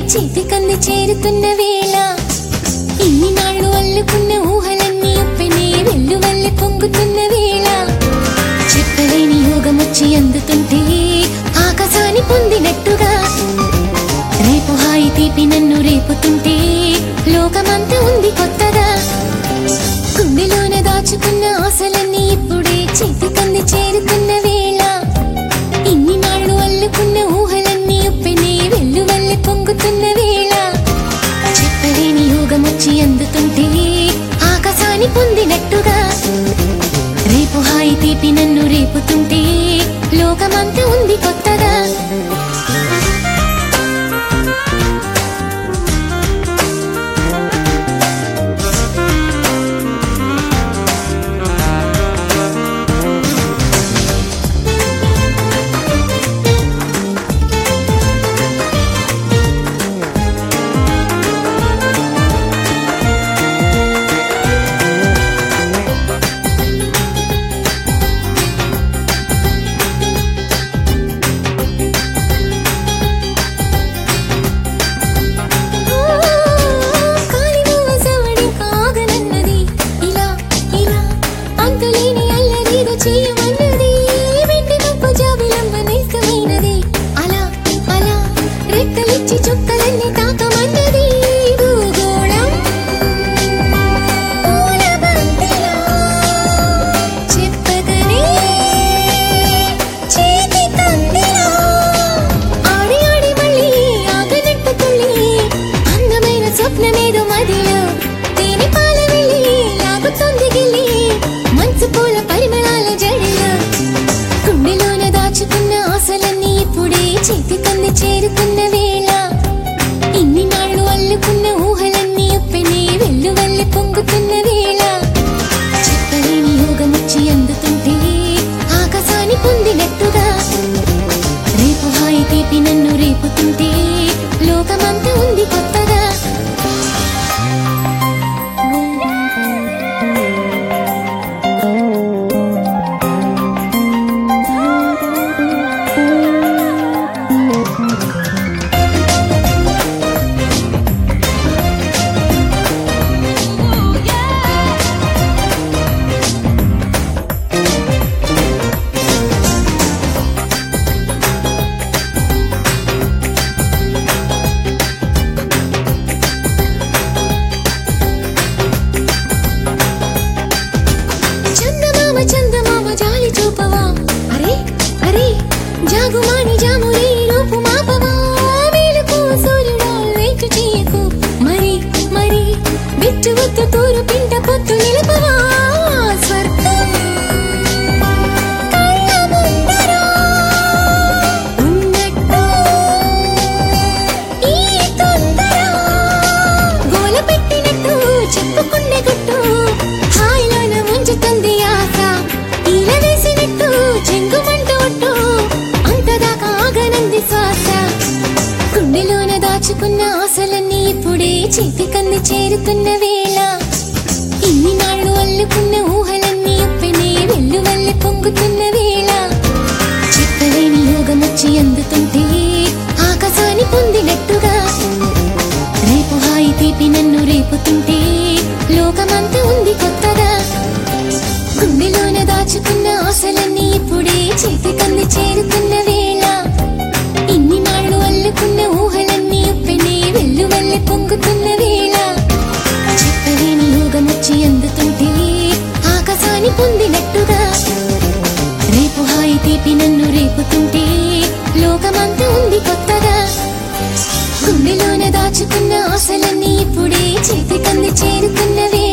చేతికంది చేరుతున్న వేళ ఇన్ని నాళ్ళు అల్లుకున్న ఊహలన్నీ ఉప్పెనే వెల్లు వల్లె పొంగుతున్న వేళ చెప్పలేని యోగమొచ్చి అందుతుంటే ఆకాశాన్ని పొందినట్టుగా రేపు హాయి తీపి నన్ను రేపుతుంటే లోకమంతా ఉంది కొత్తగా గుండెలోన దాచుకున్న ఆశలన్నీ ఇప్పుడే చేతికంది చేరుతున్న వేళ ఇన్ని నాళ్ళు అల్లుకున్న ఊహలన్నీ ఉప్పెనే వెల్లు వల్లె పొంగుతున్న వేళ చెప్పలేని యోగమొచ్చి అందుతుంటే ఆకాశాన్ని పొందినట్టుగా రేపు హాయి తీపి నన్ను రేపుతుంటే లోకమంతా ఉంది కొత్తగా కాలినవ్వ సవడి కాగనన్నది ఇలా ఇలా అంతులేని అల్లరిదో చేయమన్నది వెండి ముప్పు జాబిలమ్మ నేస్తమైనది అలా అలా రెక్కలిచ్చి చుక్కలన్నీ తాకమన్నది భూగోళం పూల బంతిలా చెప్పగనే చేతి కందిలా ఆడి ఆడి మళ్ళీ ఆగనట్టు తుళ్ళి అందమైన స్వప్నమేదో మదిలో తేనె పాల వెళ్ళి లాగుతుంది గిల్లి మంచు పూల పరిమళాల జడిలో గుండెలోన దాచుకున్న ఆశలన్నీ ఇప్పుడే చేతికంది చేరుతున్న వేళ ఇన్ని నాళ్ళు అల్లుకున్న ఊహలన్నీ ఉప్పెనే వెల్లు వల్లె పొంగుతున్న వేళ చెప్పలేని యోగమొచ్చి అందుతుంటే ఆకాశాన్ని పొందినట్టుగా రేపు హాయి తీపి నన్ను రేపుతుంటే లోకమంతా ఉంది కొత్తగా చందమామ చందమామ జాలి చూపవా అరే అరే జాగుమాని జామురి రూపు మాపవా వేలుకు సూర్యుడా వేటు చేయకు మరి మరి బిట్టు వద్దు తూరు పింట పొత్తు నిలపవా స్వర్గం కళ్ళ ముందర ఉన్నట్టు ఈ తొందర గోల పెట్టినట్టు చెప్పుకునే గుట్టు హాయిలోన ముంచుతుంది ఆశ ఈల వేసినట్టు చెంగుమంటూ ఒట్టు అంతదాకా ఆగనంది శ్వాస గుండెలోన దాచుకున్న ఆశలన్నీ ఇప్పుడే చేతికంది చేరుతున్న వేళ ఇన్ని నాళ్ళు అల్లుకున్న ఊహలన్నీ ఉప్పెనే వెల్లు వల్లె పొంగుతున్న వేళ చెప్పలేని యోగమొచ్చి అందుతుంటే ఆకాశాన్ని పొందినట్టుగా రేపు హాయి తీపి నన్ను రేపుతుంటే లోకమంతా ఉంది కొత్తగా గుండెలోన దాచుకున్న ఆశలన్నీ ఇప్పుడే చేతికంది చేరుతున్న వేళ ఇన్ని నాళ్ళు అల్లుకున్న ఊహలన్నీ ఉప్పెనే వెల్లు వల్లె పొంగుతున్న వేళ చెప్పలేని యోగమొచ్చి అందుతుంటే ఆకాశాన్ని పొందినట్టుగా రేపు హాయి తీపి నన్ను రేపుతుంటే లోకమంతా ఉంది కొత్తగా గుండెలోన దాచుకున్న ఆశలన్నీ ఇప్పుడే చేతికంది చేరుతున్నవే